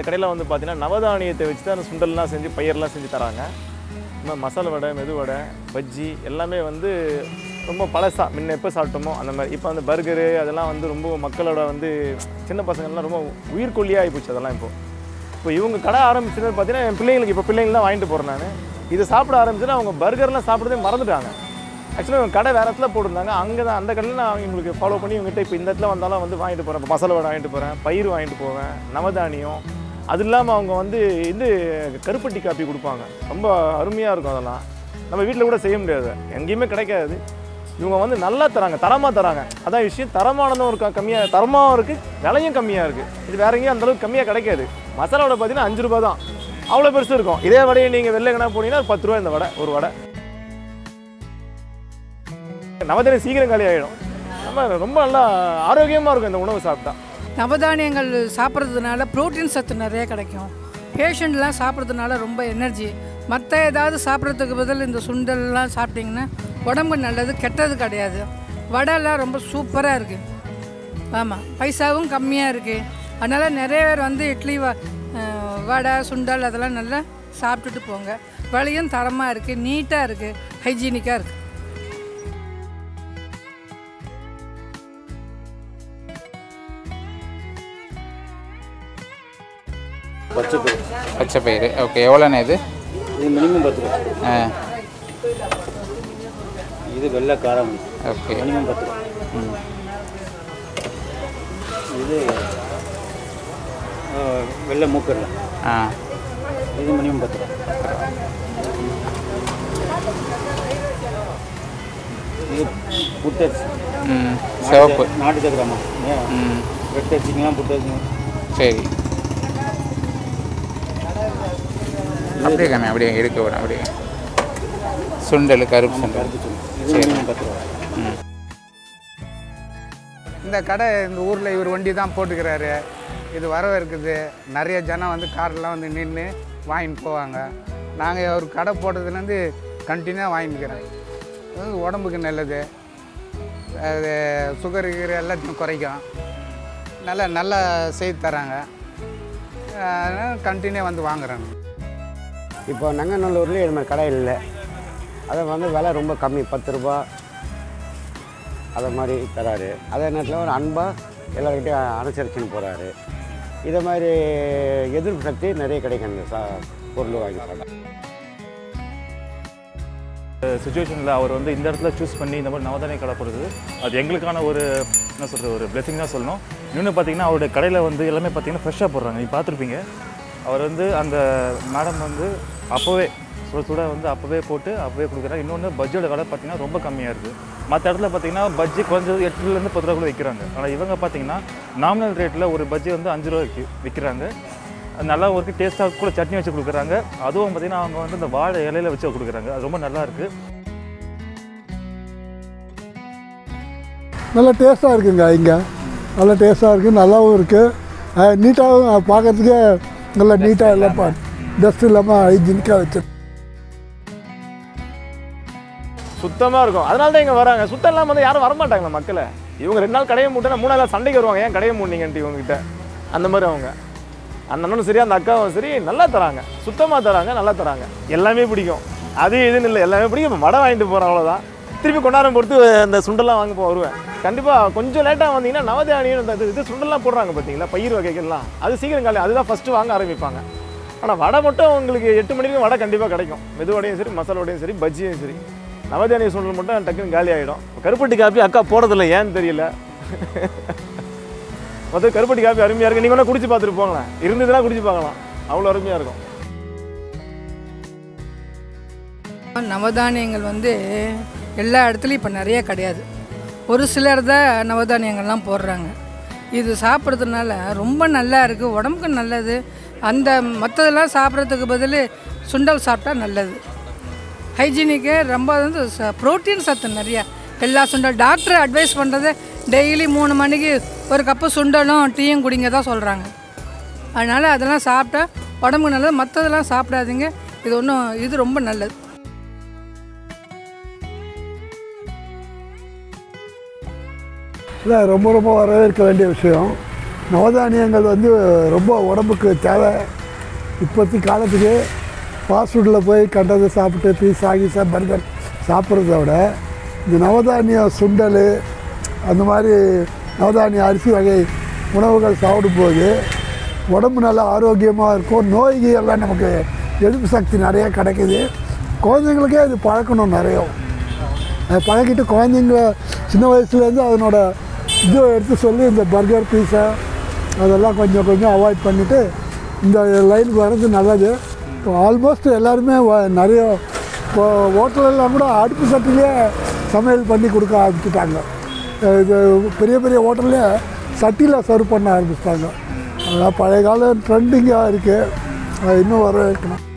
கடையில் வந்து பார்த்தீங்கன்னா நவதானியத்தை வச்சு தான் அந்த சுண்டல்லாம் செஞ்சு பயிரெலாம் செஞ்சு தராங்க இந்த மசாலா வடை மெது வடை பஜ்ஜி எல்லாமே வந்து ரொம்ப பழசா முன்ன எப்போ சாப்பிட்டோமோ அந்த மாதிரி இப்போ அந்த பர்கரு அதெல்லாம் வந்து ரொம்ப மக்களோட வந்து சின்ன பசங்கள்லாம் ரொம்ப உயிர்கொல்லியாக ஆகிப்போச்சு அதெல்லாம் இப்போ இப்போ இவங்க கடை ஆரம்பிச்சது பார்த்தீங்கன்னா என் பிள்ளைங்களுக்கு இப்போ பிள்ளைங்க தான் வாங்கிட்டு போகிறேன் நான் இதை சாப்பிட ஆரம்பிச்சுன்னா அவங்க பர்கர்லாம் சாப்பிட்றதே மறந்துட்டாங்க ஆக்சுவலாக இவங்க கடை வேறு இடத்துல போட்டிருந்தாங்க அங்கே தான் அந்த கடையில் நான் இவங்களுக்கு ஃபாலோ பண்ணி இவங்ககிட்ட இப்போ இந்த இடத்துல வந்தாலும் வந்து வாங்கிட்டு போகிறேன் இப்போ மசாலா வடை வாங்கிட்டு போகிறேன் பயிர் வாங்கிட்டு போவேன் நவதானியம் அது இல்லாமல் அவங்க வந்து இது கருப்பட்டி காப்பி கொடுப்பாங்க ரொம்ப அருமையாக இருக்கும் அதெல்லாம் நம்ம வீட்டில் கூட செய்ய முடியாது எங்கேயுமே கிடைக்காது இவங்க வந்து நல்லா தராங்க தரமாக தராங்க அதான் விஷயம் தரமானதும் ஒரு கம்மியாக தரமாகவும் இருக்குது விலையும் கம்மியாக இருக்குது இது வேற எங்கேயும் அந்தளவுக்கு கம்மியாக கிடைக்காது மசாலா வடை பார்த்தீங்கன்னா அஞ்சு ரூபா தான் அவ்வளோ பெருசு இருக்கும் இதே வடையை நீங்கள் வெளில எங்கன்னா போனீங்கன்னா ஒரு பத்து ரூபா இந்த வடை ஒரு வடை நவதானியம் சீக்கிரம் காலி ஆகிடும் நம்ம ரொம்ப நல்லா ஆரோக்கியமாக இருக்கும் இந்த உணவு சாப்பிட்டா நவதானியங்கள் சாப்பிட்றதுனால புரோட்டீன் சத்து நிறைய கிடைக்கும் பேஷண்ட்லாம் சாப்பிட்றதுனால ரொம்ப எனர்ஜி மற்ற ஏதாவது சாப்பிட்றதுக்கு பதில் இந்த சுண்டல்லாம் சாப்பிட்டிங்கன்னா உடம்பு நல்லது கெட்டது கிடையாது வடைலாம் ரொம்ப சூப்பராக இருக்குது ஆமாம் பைசாவும் கம்மியாக இருக்குது அதனால் நிறைய பேர் வந்து இட்லி வ அஹ் வடை சுண்டல் அதெல்லாம் நல்லா சாப்பிட்டுட்டு போங்க விலையும் தரமாக இருக்குது நீட்டாக இருக்குது ஹைஜீனிக்காக இருக்குது பச்சை பயிர் பச்சை பயிறு ஓகே எவ்வளோண்ணே இது இது மினிமம் பத்து ரூபா ஆ இது வெள்ளை காரம் ஓகே மினிமம் பத்து ரூபா இது ஆ, வெள்ளை மூக்கரில் ஆ இது மினிமம் பத்து ரூபா இது புட்டரிசி ம் சிவப்பு நாட்டு சக்கராமா ம் வெட்டரிசிங்களாம் புட்டரிசிங்க சரி அப்படியே காமி அப்படியே எடுக்க விட அப்படியே சுண்டல் கருப்பு சுண்டல் கருப்பு சொல்லு இது மினிமம் பத்து ரூபா ம் இந்த கடை இந்த ஊரில் இவர் வண்டி தான் போட்டுக்கிறாரு இது வரவேற்குது நிறைய ஜனம் வந்து கார்லாம் வந்து நின்று வாங்கிட்டு போவாங்க நாங்கள் அவர் கடை போட்டதுலேருந்து கண்டினியூவாக வாங்கிக்கிறேன் இது வந்து உடம்புக்கு நல்லது அது சுகர் கிகர் எல்லாத்தையும் குறைக்கும் நல்லா நல்லா செய்து தராங்க அதனால் கண்டினியூ வந்து வாங்குறாங்க இப்போ நங்கநல்லூர்லேயும் இது மாதிரி கடை இல்லை அதை வந்து விலை ரொம்ப கம்மி பத்து ரூபா அதை மாதிரி தராரு அதே நேரத்தில் ஒரு அன்பாக எல்லாருக்கிட்டையும் அனுசரிச்சுன்னு போகிறாரு இதை மாதிரி எதிர்ப்பு சக்தி நிறைய கிடைக்கும் இந்த சா பொருள் வாங்கி சாப்பிட்டா சுச்சுவேஷனில் அவர் வந்து இந்த இடத்துல சூஸ் பண்ணி இந்த மாதிரி நவதானிய கடை போடுறது அது எங்களுக்கான ஒரு என்ன சொல்கிறது ஒரு blessing தான் சொல்லணும் இன்னொன்று பார்த்தீங்கன்னா அவருடைய கடையில் வந்து எல்லாமே பார்த்தீங்கன்னா ஃப்ரெஷ்ஷாக போடுறாங்க நீங்கள் பார்த்துருப்பீங்க அவர் வந்து அந்த மேடம் வந்து அப்போவே சுட சுட வந்து அப்போவே போட்டு அப்போவே கொடுக்குறாங்க இன்னொன்று பஜ்ஜியோட விலை பார்த்தீங்கன்னா ரொம்ப கம்மியாக இருக்குது மற்ற இடத்துல பார்த்தீங்கன்னா பஜ்ஜி குறைஞ்சது எட்டுலேருந்து பத்து ரூபா கூட விற்கிறாங்க ஆனால் இவங்க பார்த்தீங்கன்னா நாமினல் ரேட்டில் ஒரு பஜ்ஜி வந்து அஞ்சு ரூபாய்க்கு விற்கிறாங்க அது நல்லா ஒரு டேஸ்ட்டாக கூட சட்னி வச்சு கொடுக்குறாங்க அதுவும் பார்த்தீங்கன்னா அவங்க வந்து இந்த வாழை இலையில வச்சு கொடுக்குறாங்க அது ரொம்ப நல்லா இருக்குது நல்ல டேஸ்ட்டாக இருக்குங்க இங்கே நல்ல டேஸ்ட்டாக இருக்குது நல்லாவும் இருக்குது நீட்டாகவும் பார்க்கறதுக்கே நல்லா நீட்டாக எல்லாம் பா டஸ்ட் இல்லாமல் ஹைஜீனிக்காக வச்சு சுத்தமாக இருக்கும் அதனால தான் இங்கே வராங்க சுத்தம் இல்லாமல் வந்து யாரும் வரமாட்டாங்களா மக்களை இவங்க ரெண்டு நாள் கடையை மூட்டா மூணு நாள் சண்டைக்கு வருவாங்க ஏன் கடையை மூடினீங்கன்ட்டு இவங்ககிட்ட அந்த மாதிரி அவங்க அந்த அண்ணனும் சரி அந்த அக்காவும் சரி நல்லா தராங்க சுத்தமாக தராங்க நல்லா தராங்க எல்லாமே பிடிக்கும் அது இதுன்னு இல்லை எல்லாமே பிடிக்கும் இப்போ வடை வாங்கிட்டு போகிறேன் அவ்வளோதான் திருப்பி கொண்டாடம் பொறுத்து அந்த சுண்டெல்லாம் வாங்க போ வருவேன் கண்டிப்பாக கொஞ்சம் லேட்டாக வந்தீங்கன்னா நவதானியம் இந்த இது- இது சுண்டெல்லாம் போடுறாங்க பார்த்தீங்களா பயிர் வகைகள்லாம் அது சீக்கிரம் காலை அதுதான் ஃபஸ்ட்டு வாங்க ஆரம்பிப்பாங்க ஆனால் வடை மட்டும் உங்களுக்கு எட்டு மணிக்கு வடை கண்டிப்பாக கிடைக்கும் மெது வடையும் சரி மசாலா வடையும் சரி பஜ்ஜியும் சரி நவதானிய சுண்டல் மட்டும் டக்குன்னு காலி ஆகிடும் கருப்பட்டி காப்பி அக்கா போடுறதில்ல ஏன்னு தெரியல மொத்தம் கருப்பட்டி காப்பி அருமையாக இருக்குது நீங்கள் வேணால் குடிச்சு பார்த்துட்டு போங்களேன் இருந்ததுன்னா குடிச்சு பார்க்கலாம் அவ்வளோ அருமையாக இருக்கும் நவதானியங்கள் வந்து எல்லா இடத்துலையும் இப்போ நிறைய கிடையாது ஒரு சிலர் தான் நவதானியங்கள்லாம் போடுறாங்க இது சாப்பிட்றதுனால ரொம்ப நல்லா இருக்குது உடம்புக்கு நல்லது அந்த மற்றதெல்லாம் சாப்பிட்றதுக்கு பதில் சுண்டல் சாப்பிட்டா நல்லது ஹைஜீனிக்கு ரொம்ப வந்து ப்ரோட்டீன் சத்து நிறைய எல்லா சுண்டல் டாக்டர் அட்வைஸ் பண்ணுறது டெய்லி மூணு மணிக்கு ஒரு கப்பு சுண்டலும் டீயும் குடிங்க தான் சொல்கிறாங்க அதனால் அதெல்லாம் சாப்பிட்டா உடம்புக்கு நல்லது மற்றதெல்லாம் சாப்பிடாதீங்க இது ஒன்றும் இது ரொம்ப நல்லது இல்லை ரொம்ப ரொம்ப வரவேற்க வேண்டிய விஷயம் நவதானியங்கள் வந்து ரொம்ப உடம்புக்கு தேவை இப்போத்தி காலத்துக்கு ஃபாஸ்ட் ஃபுட்டில் போய் கண்டதை சாப்பிட்டு பீஸா கீஸா பர்கர் சாப்பிட்றத விட இந்த நவதானிய சுண்டல் அந்த மாதிரி நவதானிய அரிசி வகை உணவுகள் சாப்பிடும்போது உடம்பு நல்லா ஆரோக்கியமாக இருக்கும் நோய்கள் எல்லாம் நமக்கு எதிர்ப்பு சக்தி நிறைய கிடைக்குது குழந்தைங்களுக்கே அது பழக்கணும் நிறைய அதை பழகிட்டு குழந்தைங்க சின்ன வயசுலேருந்து அதனோட இது எடுத்து சொல்லி இந்த பர்கர் பீஸா அதெல்லாம் கொஞ்சம் கொஞ்சம் அவாய்ட் பண்ணிவிட்டு இந்த லைனுக்கு வர்றது நல்லது ஆல்மோஸ்ட் எல்லாருமே வ- நிறைய இப்போ ஹோட்டலெல்லாம் கூட அடுப்பு சட்டிலே சமையல் பண்ணி கொடுக்க ஆரம்பிச்சிட்டாங்க அஹ் இது பெரிய பெரிய ஹோட்டல்லே சட்டியில் சர்வ் பண்ண ஆரம்பிச்சிட்டாங்க அதெல்லாம் பழைய காலம் ட்ரெண்டிங்காக இருக்குது இன்னும் வர வைக்கணும்